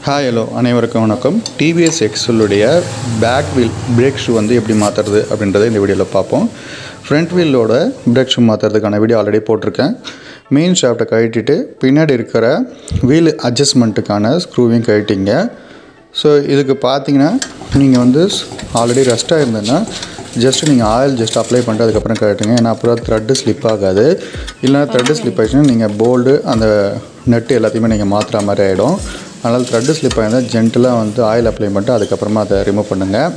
hi hello அனைவருக்கும் வணக்கம் TVS எக்ஸலுடைய பேக் வீல் பிரேக் ஷூ வந்து எப்படி மாற்றுறது அப்படின்றத இந்த வீடியோவில் பார்ப்போம் ஃப்ரண்ட் வீலோட பிரேக் ஷூ மாற்றுறதுக்கான வீடியோ ஆல்ரெடி போட்டிருக்கேன் மெயின் ஷாஃப்ட்டை கழட்டிட்டு பின்னாடி இருக்கிற வீல் அட்ஜஸ்ட்மெண்ட்டுக்கான ஸ்க்ரூவையும் கழட்டிங்க ஸோ இதுக்கு பார்த்தீங்கன்னா நீங்கள் வந்து ஆல்ரெடி ரெஸ்ட்டாக இருந்ததுன்னா ஜஸ்ட் நீங்கள் ஆயில் ஜஸ்ட் அப்ளை பண்ணிட்டு அதுக்கப்புறம் கழட்டுங்க ஏன்னா அப்புறம் த்ரெட்டு ஸ்லிப் ஆகாது இல்லைனா த்ரெட்டு ஸ்லிப் ஆயிடுச்சுன்னா நீங்கள் போல்டு அந்த நெட்டு எல்லாத்தையுமே நீங்கள் மாற்றுற மாதிரி ஆகிடும் அதனால் த்ரெட்டு ஸ்லிப் ஆகிருந்தால் ஜென்டலாக வந்து ஆயில் அப்ளை பண்ணிட்டு அதுக்கப்புறமா அதை ரிமூவ் பண்ணுங்கள்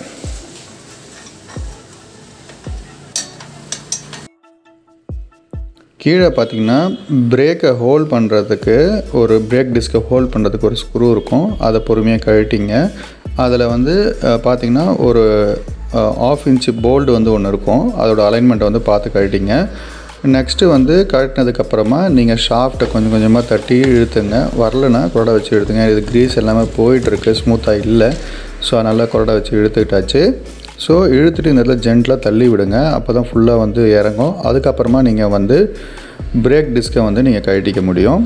கீழே பார்த்தீங்கன்னா பிரேக்கை ஹோல்ட் பண்ணுறதுக்கு ஒரு பிரேக் டிஸ்கை ஹோல்ட் பண்ணுறதுக்கு ஒரு ஸ்க்ரூ இருக்கும் அதை பொறுமையாக கழட்டிங்க அதில் வந்து பார்த்திங்கன்னா ஒரு ஆஃப் இன்ச்சு போல்டு வந்து ஒன்று இருக்கும் அதோட அலைன்மெண்ட்டை வந்து பார்த்து கழட்டிங்க நெக்ஸ்ட்டு வந்து கழட்டினதுக்கப்புறமா நீங்கள் ஷாஃப்ட்டை கொஞ்சம் கொஞ்சமாக தட்டி இழுத்துங்க வரலன்னா குரடை வச்சு இழுத்துங்க இது க்ரீஸ் எல்லாமே போயிட்டுருக்கு ஸ்மூத்தாக இல்லை ஸோ அதனால் குரடை வச்சு இழுத்துக்கிட்டாச்சு ஸோ இழுத்துட்டு இந்த இடத்துல ஜென்டலாக தள்ளி விடுங்க அப்போ தான் ஃபுல்லாக வந்து இறங்கும் அதுக்கப்புறமா நீங்கள் வந்து பிரேக் டிஸ்கை வந்து நீங்கள் கழட்டிக்க முடியும்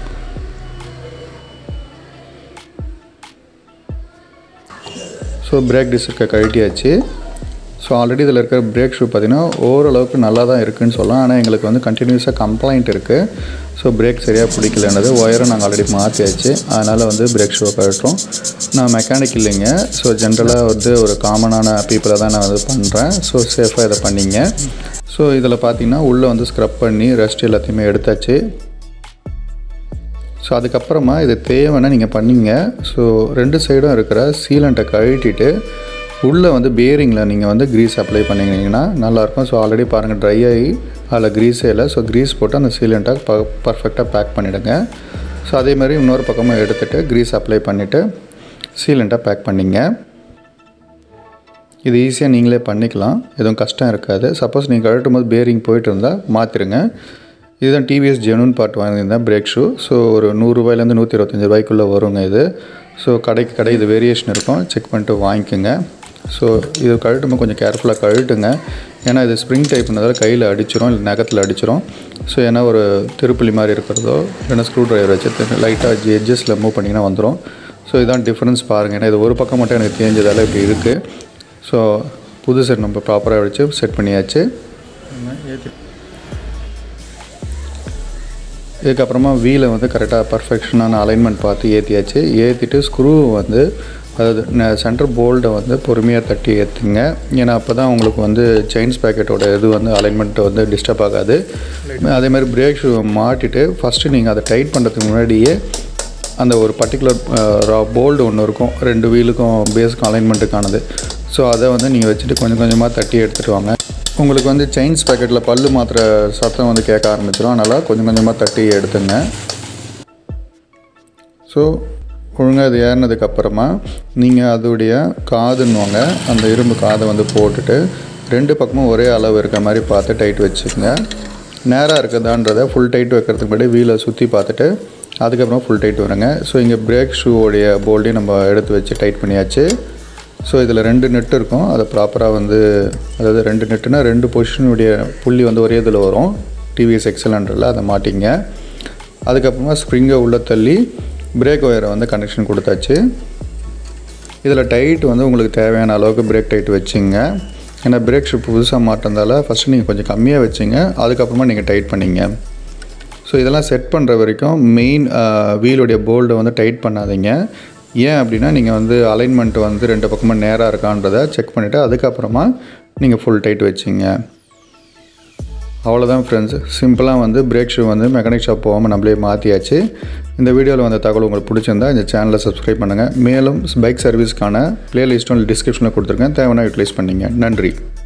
ஸோ பிரேக் டிஸ்கை கழட்டியாச்சு ஸோ ஆல்ரெடி இதில் இருக்கிற பிரேக் ஷூ பார்த்திங்கன்னா ஓரளவுக்கு நல்லா தான் இருக்குதுன்னு சொல்லலாம் ஆனால் எங்களுக்கு வந்து கண்டினியூஸாக கம்ப்ளைண்ட் இருக்குது ஸோ பிரேக் சரியாக பிடிக்கலன்றது ஒயரும் நாங்கள் ஆல்ரெடி மாற்றியாச்சு அதனால் வந்து பிரேக் ஷூவை கழட்டுறோம் நான் மெக்கானிக் இல்லைங்க ஸோ ஜென்ரலாக வந்து ஒரு காமனான பீப்புளை தான் நான் வந்து பண்ணுறேன் ஸோ சேஃபாக இதை பண்ணிங்க ஸோ இதில் பார்த்தீங்கன்னா உள்ளே வந்து ஸ்க்ரப் பண்ணி ரெஸ்ட் எல்லாத்தையுமே எடுத்தாச்சு ஸோ அதுக்கப்புறமா இது தேவைன்னா நீங்கள் பண்ணிங்க ஸோ ரெண்டு சைடும் இருக்கிற சீலண்ட்டை கழட்டிட்டு உள்ளே வந்து பேரிங்கில் நீங்கள் வந்து க்ரீஸ் அப்ளை பண்ணிங்கன்னா நல்லாயிருக்கும் ஸோ ஆல்ரெடி பாருங்கள் ட்ரை ஆகி அதில் க்ரீஸே இல்லை ஸோ க்ரீஸ் போட்டு அந்த சீலண்ட்டை ப பர்ஃபெக்டாக பேக் பண்ணிவிடுங்க ஸோ அதே மாதிரி இன்னொரு பக்கமும் எடுத்துகிட்டு க்ரீஸ் அப்ளை பண்ணிவிட்டு சீலண்ட்டை பேக் பண்ணிங்க இது ஈஸியாக நீங்களே பண்ணிக்கலாம் எதுவும் கஷ்டம் இருக்காது சப்போஸ் நீங்கள் கழட்டும் போது பேரிங் போயிட்டு இருந்தால் மாற்றிடுங்க இதுதான் டிவிஎஸ் ஜெனூன் பார்ட் வாங்கியிருந்தேன் பிரேக் ஷூ ஸோ ஒரு நூறுரூவாயிலேருந்து நூற்றி இருபத்தஞ்சி ரூபாய்க்குள்ளே வருங்க இது ஸோ கடைக்கு கடை இது வேரியேஷன் இருக்கும் செக் பண்ணிட்டு வாங்கிக்கோங்க ஸோ இது கழட்டும்போது கொஞ்சம் கேர்ஃபுல்லாக கழட்டுங்க ஏன்னா இது ஸ்ப்ரிங் டைப்னால கையில் அடிச்சிரும் இல்லை நகத்தில் அடிச்சிரும் ஸோ ஏன்னா ஒரு திருப்புளி மாதிரி இருக்கிறதோ இல்லைன்னா ஸ்க்ரூ ட்ரைவர் வச்சு லைட்டாக எட்ஜஸில் மூவ் பண்ணிங்கன்னா வந்துடும் ஸோ இதான் டிஃப்ரென்ஸ் பாருங்கள் ஏன்னா இது ஒரு பக்கம் மட்டும் எனக்கு தேஞ்சதால் இப்படி இருக்குது ஸோ புது செட் நம்ம ப்ராப்பராக வச்சு செட் பண்ணியாச்சு இதுக்கப்புறமா வீலை வந்து கரெக்டாக பர்ஃபெக்ஷனான அலைன்மெண்ட் பார்த்து ஏற்றியாச்சு ஏற்றிட்டு ஸ்க்ரூ வந்து அதாவது சென்டர் போல்டை வந்து பொறுமையாக தட்டி ஏற்றுங்க ஏன்னா அப்போ தான் உங்களுக்கு வந்து செயின்ஸ் பேக்கெட்டோட இது வந்து அலைன்மெண்ட்டை வந்து டிஸ்டர்ப் ஆகாது அதே மாதிரி பிரேக் ஷூ மாட்டிட்டு ஃபஸ்ட்டு நீங்கள் அதை டைட் பண்ணுறதுக்கு முன்னாடியே அந்த ஒரு பர்டிகுலர் போல்டு ஒன்று இருக்கும் ரெண்டு வீலுக்கும் பேஸுக்கும் அலைன்மெண்ட்டுக்கானது ஸோ அதை வந்து நீங்கள் வச்சுட்டு கொஞ்சம் கொஞ்சமாக தட்டி எடுத்துகிட்டு வாங்க உங்களுக்கு வந்து செயின்ஸ் பேக்கெட்டில் பல்லு மாத்திர சத்தம் வந்து கேட்க ஆரம்பிச்சிடும் அதனால் கொஞ்சம் கொஞ்சமாக தட்டி எடுத்துங்க ஸோ ஒழுங்காக இது ஏறினதுக்கப்புறமா நீங்கள் அதோடைய காதுன்னுவாங்க அந்த இரும்பு காதை வந்து போட்டுட்டு ரெண்டு பக்கமும் ஒரே அளவு இருக்க மாதிரி பார்த்து டைட் வச்சுக்கோங்க நேராக இருக்குதான்றதை ஃபுல் டைட் வைக்கிறதுக்கு முன்னாடி வீலை சுற்றி பார்த்துட்டு அதுக்கப்புறம் ஃபுல் டைட் வருங்க ஸோ இங்கே பிரேக் ஷூவோடைய போல்டையும் நம்ம எடுத்து வச்சு டைட் பண்ணியாச்சு ஸோ இதில் ரெண்டு நெட்டு இருக்கும் அதை ப்ராப்பராக வந்து அதாவது ரெண்டு நெட்டுனா ரெண்டு பொசிஷனுடைய புள்ளி வந்து ஒரே இதில் வரும் டிவிஎஸ் எக்ஸலண்டரில் அதை மாட்டிங்க அதுக்கப்புறமா ஸ்ப்ரிங்கை உள்ளே தள்ளி பிரேக் ஒயரை வந்து கனெக்ஷன் கொடுத்தாச்சு இதில் டைட் வந்து உங்களுக்கு தேவையான அளவுக்கு பிரேக் டைட் வச்சுங்க ஏன்னா பிரேக் ஷூ புதுசாக மாட்டிருந்தால ஃபஸ்ட்டு நீங்கள் கொஞ்சம் கம்மியாக வச்சுங்க அதுக்கப்புறமா நீங்கள் டைட் பண்ணிங்க ஸோ இதெல்லாம் செட் பண்ணுற வரைக்கும் மெயின் வீலுடைய போல்டை வந்து டைட் பண்ணாதீங்க ஏன் அப்படின்னா நீங்கள் வந்து அலைன்மெண்ட் வந்து ரெண்டு பக்கமும் நேராக இருக்கான்றதை செக் பண்ணிவிட்டு அதுக்கப்புறமா நீங்கள் ஃபுல் டைட் வச்சிங்க அவ்வளோதான் ஃப்ரெண்ட்ஸ் சிம்பிளாக வந்து பிரேக் ஷூ வந்து மெக்கானிக் ஷாப் போகாமல் நம்மளே மாற்றியாச்சு இந்த வீடியோவில் வந்த தகவல் உங்களுக்கு பிடிச்சிருந்தா இந்த சேனலை சப்ஸ்கிரைப் பண்ணுங்கள் மேலும் பைக் சர்வீஸ்க்கான ப்ளேலிஸ்ட்டும் டிஸ்கிரிப்ஷனில் கொடுத்துருக்கேன் தேவையான யூட்டிலைஸ் பண்ணிங்க நன்றி